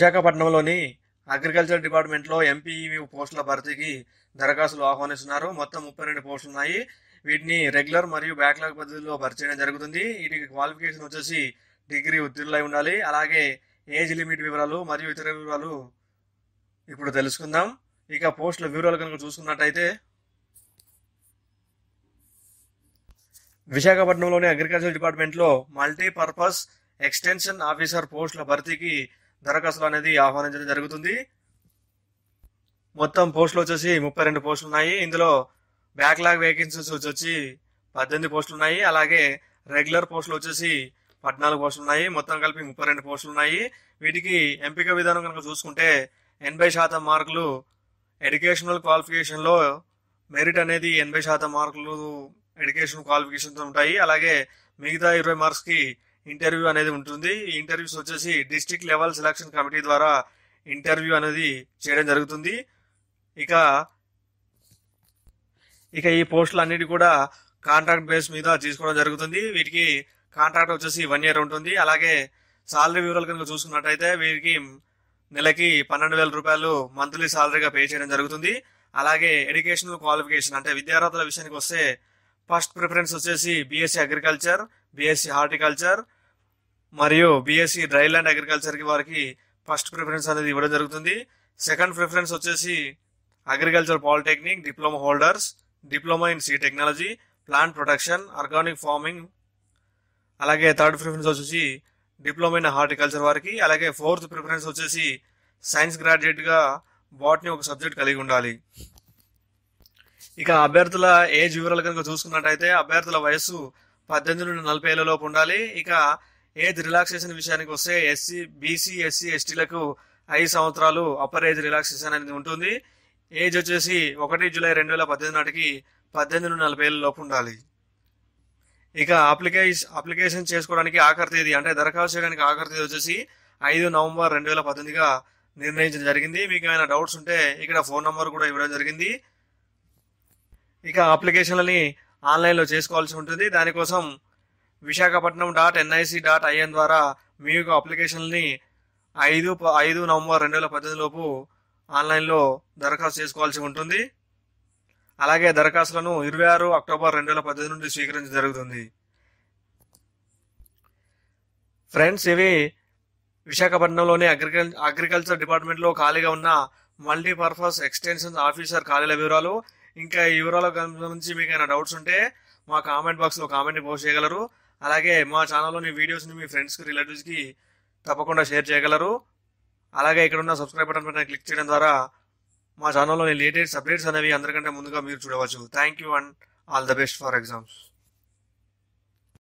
విశాఖపట్నంలోని అగ్రికల్చర్ డిపార్ట్మెంట్లో ఎంపీఈవి పోస్టుల భర్తీకి దరఖాస్తులు ఆహ్వానిస్తున్నారు మొత్తం ముప్పై రెండు పోస్టులు ఉన్నాయి వీటిని రెగ్యులర్ మరియు బ్యాక్లాగ్ పద్ధతిలో భర్తీ చేయడం జరుగుతుంది వీటికి క్వాలిఫికేషన్ వచ్చేసి డిగ్రీ ఉత్తీర్ణులై ఉండాలి అలాగే ఏజ్ లిమిట్ వివరాలు మరియు ఇతర వివరాలు ఇప్పుడు తెలుసుకుందాం ఇక పోస్టుల వివరాలు కనుక చూసుకున్నట్టయితే విశాఖపట్నంలోని అగ్రికల్చర్ డిపార్ట్మెంట్లో మల్టీపర్పస్ ఎక్స్టెన్షన్ ఆఫీసర్ పోస్టుల భర్తీకి దరఖాస్తులు అనేది ఆహ్వానించడం జరుగుతుంది మొత్తం పోస్టులు వచ్చేసి ముప్పై రెండు పోస్టులు ఉన్నాయి ఇందులో బ్యాక్లాగ్ వేకెన్సీస్ వచ్చి పద్దెనిమిది పోస్టులు ఉన్నాయి అలాగే రెగ్యులర్ పోస్టులు వచ్చేసి పద్నాలుగు పోస్టులు ఉన్నాయి మొత్తం కలిపి ముప్పై రెండు పోస్టులు ఉన్నాయి వీటికి ఎంపిక విధానం కనుక చూసుకుంటే ఎనభై శాతం మార్కులు ఎడ్యుకేషనల్ క్వాలిఫికేషన్లో మెరిట్ అనేది ఎనభై శాతం మార్కులు ఎడ్యుకేషన్ క్వాలిఫికేషన్స్ ఉంటాయి అలాగే మిగతా ఇరవై మార్క్స్కి ఇంటర్వ్యూ అనేది ఉంటుంది ఈ ఇంటర్వ్యూస్ వచ్చేసి డిస్ట్రిక్ట్ లెవెల్ సెలక్షన్ కమిటీ ద్వారా ఇంటర్వ్యూ అనేది చేయడం జరుగుతుంది ఇక ఇక ఈ పోస్టులు అన్నిటి కూడా కాంట్రాక్ట్ బేస్ మీద తీసుకోవడం జరుగుతుంది వీటికి కాంట్రాక్ట్ వచ్చేసి వన్ ఇయర్ ఉంటుంది అలాగే సాలరీ వివరాలు కనుక చూసుకున్నట్టయితే వీరికి నెలకి పన్నెండు వేల రూపాయలు మంత్లీ సాలరీగా పే చేయడం జరుగుతుంది అలాగే ఎడ్యుకేషనల్ క్వాలిఫికేషన్ అంటే విద్యార్థుల విషయానికి వస్తే ఫస్ట్ ప్రిఫరెన్స్ వచ్చేసి బీఎస్సీ అగ్రికల్చర్ బీఎస్సీ హార్టికల్చర్ మరియు బీఎస్సీ డ్రై ల్యాండ్ అగ్రికల్చర్కి వారికి ఫస్ట్ ప్రిఫరెన్స్ అనేది ఇవ్వడం జరుగుతుంది సెకండ్ ప్రిఫరెన్స్ వచ్చేసి agriculture polytechnic diploma holders diploma in seed technology plant protection organic farming అలాగే థర్డ్ ప్రిఫరెన్స్ వచ్చేసి డిప్లొమా ఇన్ హార్టికల్చర్ వారికి అలాగే ఫోర్త్ ప్రిఫరెన్స్ వచ్చేసి సైన్స్ గ్రాడ్యుయేట్గా బాట్ని ఒక సబ్జెక్ట్ కలిగి ఉండాలి ఇక అభ్యర్థుల ఏజ్ వివరాలు కనుక చూసుకున్నట్టయితే అభ్యర్థుల వయస్సు పద్దెనిమిది నుండి నలభై ఏళ్ళ లోపు ఉండాలి ఇక ఏజ్ రిలాక్సేషన్ విషయానికి వస్తే ఎస్సీ బీసీ ఎస్సీ ఎస్టీలకు ఐదు సంవత్సరాలు అప్పర్ ఏజ్ రిలాక్సేషన్ అనేది ఉంటుంది ఏజ్ వచ్చేసి ఒకటి జూలై రెండు వేల పద్దెనిమిది నాటికి పద్దెనిమిది నుండి నలభై ఏళ్ళ లోపు ఉండాలి ఇక అప్లికేషన్ అప్లికేషన్ చేసుకోవడానికి ఆఖరి తేదీ అంటే దరఖాస్తు చేయడానికి ఆఖరి తేదీ వచ్చేసి ఐదు నవంబర్ రెండు వేల పద్దెనిమిదిగా నిర్ణయించడం జరిగింది మీకు ఏమైనా డౌట్స్ ఉంటే ఇక్కడ ఫోన్ నంబర్ కూడా ఇవ్వడం జరిగింది ఇక అప్లికేషన్లని ఆన్లైన్లో చేసుకోవాల్సి ఉంటుంది దానికోసం Visakhapatnam dot NIC dot IN ద్వారా మీ యొక్క అప్లికేషన్ని ఐదు ప- ఐదు నవంబర్ రెండు వేల పద్దెనిమిది లోపు ఆన్లైన్లో దరఖాస్తు చేసుకోవాల్సి ఉంటుంది అలాగే దరఖాస్తులను ఇరవై ఆరు అక్టోబర్ రెండు వేల పద్దెనిమిది నుండి స్వీకరించడం జరుగుతుంది ఫ్రెండ్స్ ఇవి విశాఖపట్నంలోని అగ్రికల్ అగ్రికల్చర్ డిపార్ట్మెంట్లో ఖాళీగా ఉన్న మల్టీపర్పస్ ఎక్స్టెన్షన్ ఆఫీసర్ ఖాళీల వివరాలు ఇంకా ఈ వివరాల గురించి మీకు ఏమైనా డౌట్స్ ఉంటే మా కామెంట్ బాక్స్లో కామెంట్ పోస్ట్ చేయగలరు అలాగే మా ఛానల్లోని వీడియోస్ని మీ ఫ్రెండ్స్కి రిలేటివ్స్కి తప్పకుండా షేర్ చేయగలరు అలాగే ఇక్కడ ఉన్న సబ్స్క్రైబ్ బటన్ పైన క్లిక్ చేయడం ద్వారా మా ఛానల్లోని లేటెస్ట్ అప్డేట్స్ అనేవి అందరికంటే ముందుగా మీరు చూడవచ్చు thank you and all the best for exams